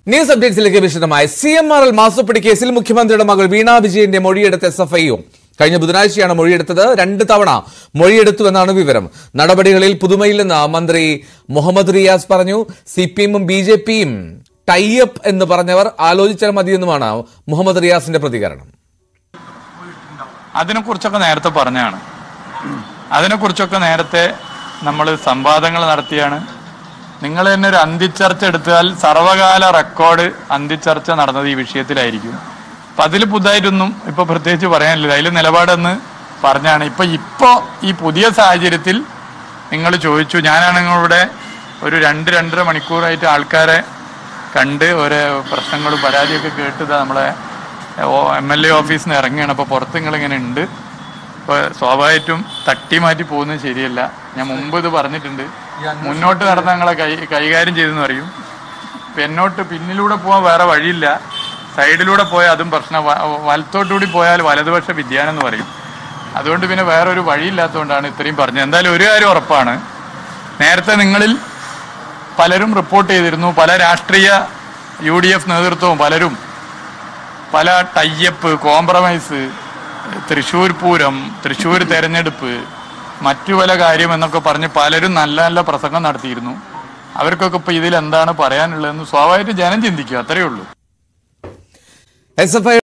news അപ്ഡേറ്റ്സിലേക്ക് വിശദമായി C M R L മാസപ്പിടി കേസിൽ മുഖ്യമന്ത്രിയുടെ മകൾ വീണ വിജയന്റെ മൊഴിയെടുത്ത എസ് എഫ് ഐയും കഴിഞ്ഞ ബുധനാഴ്ചയാണ് മൊഴിയെടുത്തത് രണ്ട് തവണ മൊഴിയെടുത്തു എന്നാണ് വിവരം നടപടികളിൽ പുതുമയില്ലെന്ന് മന്ത്രി മുഹമ്മദ് റിയാസ് പറഞ്ഞു സി പി എമ്മും ബി ജെ പിയും ടൈഅപ്പ് എന്ന് പറഞ്ഞവർ ആലോചിച്ചാൽ മതിയെന്നുമാണ് മുഹമ്മദ് റിയാസിന്റെ പ്രതികരണം അതിനെക്കുറിച്ചൊക്കെ നേരത്തെ പറഞ്ഞാണ് അതിനെക്കുറിച്ചൊക്കെ നേരത്തെ നമ്മൾ സംവാദങ്ങൾ നടത്തിയാണ് നിങ്ങൾ തന്നെ ഒരു അന്തിച്ചർച്ച എടുത്താൽ സർവകാല റെക്കോർഡ് അന്തിച്ചർച്ച നടന്നത് ഈ വിഷയത്തിലായിരിക്കും അപ്പൊ അതിൽ പുതുതായിട്ടൊന്നും ഇപ്പൊ പ്രത്യേകിച്ച് പറയാനില്ല അതിൽ നിലപാടെന്ന് പറഞ്ഞാണ് ഇപ്പൊ ഇപ്പോ ഈ പുതിയ സാഹചര്യത്തിൽ നിങ്ങൾ ചോദിച്ചു ഞാനാണ് നിങ്ങളുടെ ഒരു രണ്ട് രണ്ടര മണിക്കൂറായിട്ട് ആൾക്കാരെ കണ്ട് ഓരോ പ്രശ്നങ്ങളും പരാതിയൊക്കെ കേട്ടത് നമ്മളെ എം എൽ എ ഓഫീസിൽ നിന്ന് ഇറങ്ങുകയാണ് അപ്പോൾ പുറത്ത് നിങ്ങളിങ്ങനെ ഉണ്ട് ഇപ്പോൾ സ്വാഭാവികമായിട്ടും തട്ടി മാറ്റി പോകുന്നത് ശരിയല്ല ഞാൻ മുമ്പ് ഇത് പറഞ്ഞിട്ടുണ്ട് മുന്നോട്ട് നടന്ന ഞങ്ങളെ കൈ കൈകാര്യം ചെയ്തെന്ന് പറയും പിന്നോട്ട് പിന്നിലൂടെ പോകാൻ വേറെ വഴിയില്ല സൈഡിലൂടെ പോയാൽ അതും പ്രശ്നം വ- വലത്തോട്ടുകൂടി പോയാൽ വലതുപക്ഷ വിദ്യാനം എന്ന് പറയും അതുകൊണ്ട് പിന്നെ വേറൊരു വഴിയില്ലാത്തതുകൊണ്ടാണ് ഇത്രയും പറഞ്ഞത് എന്തായാലും ഒരു കാര്യം ഉറപ്പാണ് നേരത്തെ നിങ്ങളിൽ പലരും റിപ്പോർട്ട് ചെയ്തിരുന്നു പല രാഷ്ട്രീയ യു ഡി എഫ് നേതൃത്വവും പലരും പല ടൈയപ്പ് കോംപ്രമൈസ് തൃശ്ശൂർ പൂരം തൃശ്ശൂർ തെരഞ്ഞെടുപ്പ് മറ്റു പല കാര്യം എന്നൊക്കെ പറഞ്ഞ് പലരും നല്ല നല്ല പ്രസംഗം നടത്തിയിരുന്നു അവർക്കൊക്കെ ഇപ്പൊ ഇതിൽ എന്താണ് പറയാനുള്ളതെന്ന് സ്വാഭാവികമായിട്ട് ജനം ചിന്തിക്കും അത്രയേ ഉള്ളൂ എസ് എഫ് ഐ